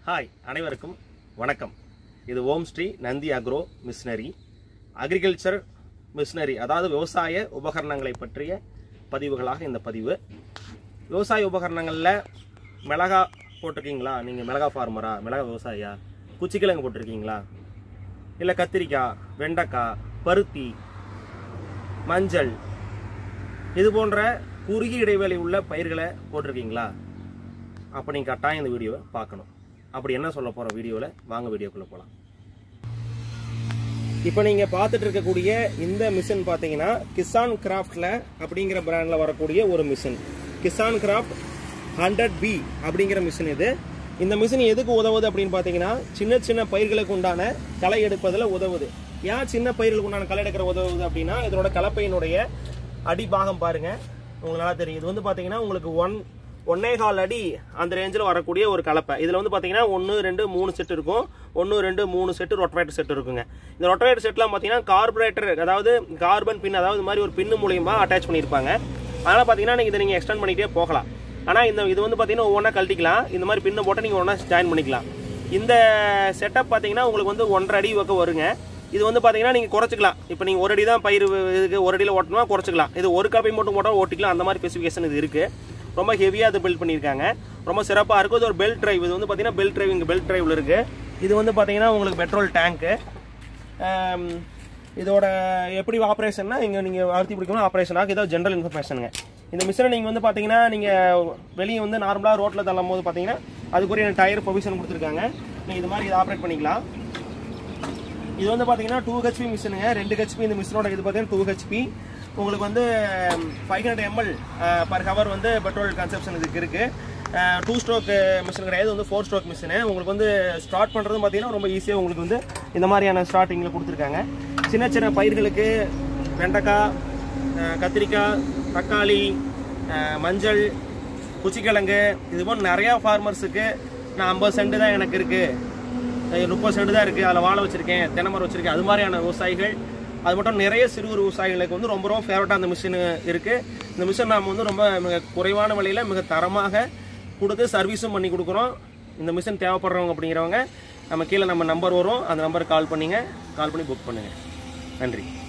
hi அனைவருக்கும் வணக்கம் இது Om Sri Nandi agro machinery agriculture machinery அதாவது விவசாய உபகரணங்களை பற்றிய பதிவுகளாக இந்த பதிவு விவசாய உபகரணங்களில் மிளகா போட்டிருக்கீங்களா நீங்கள் மிளகா ஃபார்மரா மிளகா விவசாயியா குச்சிக்கிழங்கு போட்டிருக்கீங்களா இல்லை கத்திரிக்காய் வெண்டைக்காய் பருத்தி மஞ்சள் இது போன்ற குறுகிய இடைவெளி உள்ள பயிர்களை போட்டிருக்கீங்களா அப்போ நீங்கள் கட்டாயம் இந்த வீடியோவை பார்க்கணும் அப்படி என்ன சொல்ல போகிற வீடியோவில் வாங்க வீடியோக்குள்ளே போகலாம் இப்போ நீங்கள் பார்த்துட்டு இருக்கக்கூடிய இந்த மிஷின் பார்த்தீங்கன்னா கிசான் கிராஃப்டில் அப்படிங்கிற பிராண்டில் வரக்கூடிய ஒரு machine Kisan Kraft hundred P அப்படிங்கிற மிஷின் இது இந்த மிஷின் எதுக்கு உதவுது அப்படின்னு பார்த்தீங்கன்னா சின்ன சின்ன பயிர்களுக்கு உண்டான களை எடுப்பதில் உதவுது ஏன் சின்ன பயிர்களுக்கு உண்டான களை எடுக்கிற உதவுது அப்படின்னா இதனோட கலப்பையினுடைய அடிபாகம் பாருங்க உங்களுக்கு நல்லா தெரியும் இது வந்து பார்த்தீங்கன்னா உங்களுக்கு ஒன் ஒன்னே கால் அடி அந்த ரேஞ்சில் வரக்கூடிய ஒரு கலப்பை இதில் வந்து பார்த்தீங்கன்னா ஒன்று ரெண்டு மூணு செட் இருக்கும் ஒன்று ரெண்டு மூணு செட்டு ரொட்டவேட்டர் செட் இருக்குங்க இந்த ரொட்டவேட்டர் செட்லாம் பார்த்தீங்கன்னா கார்பரேட்டர் அதாவது கார்பன் பின் அதாவது இந்த மாதிரி ஒரு பின்னு மூலியமா அட்டாச் பண்ணியிருப்பாங்க அதனால் பார்த்தீங்கன்னா நீங்கள் இதை நீங்கள் எக்ஸ்டெண்ட் பண்ணிகிட்டே போகலாம் ஆனால் இந்த இது வந்து பார்த்தீங்கன்னா ஒவ்வொன்றா கழட்டிக்கலாம் இந்த மாதிரி பின்னை போட்டு நீங்கள் ஒன்றா ஜாயின் பண்ணிக்கலாம் இந்த செட்டப் பார்த்தீங்கன்னா உங்களுக்கு வந்து ஒன்றரை அடி பக்கம் வருங்க இது வந்து பார்த்தீங்கன்னா நீங்கள் குறைச்சிக்கலாம் இப்போ நீங்கள் ஒரு அடி தான் பயிர் இதுக்கு ஒரு அடியில் ஓட்டணுமா குறைச்சிக்கலாம் இது ஒரு கலப்பை மட்டும் போட்டால் ஓட்டிக்கலாம் அந்த மாதிரி ஸ்பெசிஃபிகேஷன் இது இருக்குது ரொம்ப ஹெவியாக அதை பில்ட் பண்ணியிருக்காங்க ரொம்ப சிறப்பாக இருக்கும் இது ஒரு பெல்ட் டிரைவ் இது வந்து பார்த்தீங்கன்னா பெல்ட் டிரைவ் இங்கே பெல்ட் டிரைவில் இருக்குது இது வந்து பார்த்தீங்கன்னா உங்களுக்கு பெட்ரோல் டேங்க்கு இதோட எப்படி ஆப்ரேஷன்னா இங்கே நீங்கள் அழுத்தி பிடிக்கணும் ஆப்ரேஷன் ஆகும் இதோ ஜென்ரல் இன்ஃபர்மேஷனுங்க இந்த மிஷினை நீங்கள் வந்து பார்த்தீங்கன்னா நீங்கள் வெளியே வந்து நார்மலாக ரோட்டில் தள்ளும் போது பார்த்தீங்கன்னா அதுக்குரிய டயர் பொசிஷன் கொடுத்துருக்காங்க நீங்கள் இது மாதிரி இதை ஆப்ரேட் பண்ணிக்கலாம் இது வந்து பார்த்தீங்கன்னா டூ ஹெச்பி மிஷினுங்க ரெண்டு ஹெச்பி இந்த மிஷினோட இது பார்த்தீங்கன்னா டூ ஹெச்பி உங்களுக்கு வந்து five hundred ml per hour வந்து பெட்ரோல் கன்சப்ஷன் இதுக்கு இருக்குது டூ ஸ்ட்ரோக் மிஷின் கிடையாது வந்து ஃபோர் ஸ்ட்ரோக் மிஷினு உங்களுக்கு வந்து ஸ்டார்ட் பண்ணுறதும் பார்த்தீங்கன்னா ரொம்ப ஈஸியாக உங்களுக்கு வந்து இந்த மாதிரியான ஸ்டார்டிங்கில் கொடுத்துருக்காங்க சின்ன சின்ன பயிர்களுக்கு வெண்டைக்காய் அஹ், கத்திரிக்காய் தக்காளி அஹ், மஞ்சள் குச்சிக்கிழங்கு இது போன்ற நிறையா ஃபார்மர்ஸுக்கு நான் ஐம்பது சென்ட் தான் எனக்கு இருக்குது முப்பது சென்ட் தான் இருக்குது அதில் வாழை வச்சுருக்கேன் தென்னைமரம் வச்சுருக்கேன் அது மாதிரியான விவசாயிகள் அது மட்டும் நிறைய சிறு குறு விவசாயிகளுக்கு வந்து ரொம்ப ரொம்ப ஃபேவரட்டாக அந்த மிஷின் இருக்குது இந்த மிஷின் நாம் வந்து ரொம்ப மிக குறைவான விலையில் மிக தரமாக கொடுத்து சர்வீஸும் பண்ணி கொடுக்குறோம் இந்த மிஷின் தேவைப்படுறவங்க அப்படிங்கிறவங்க நம்ம கீழே நம்ம நம்பர் வரும் அந்த நம்பருக்கு கால் பண்ணிங்க கால் பண்ணி புக் பண்ணுங்கள் நன்றி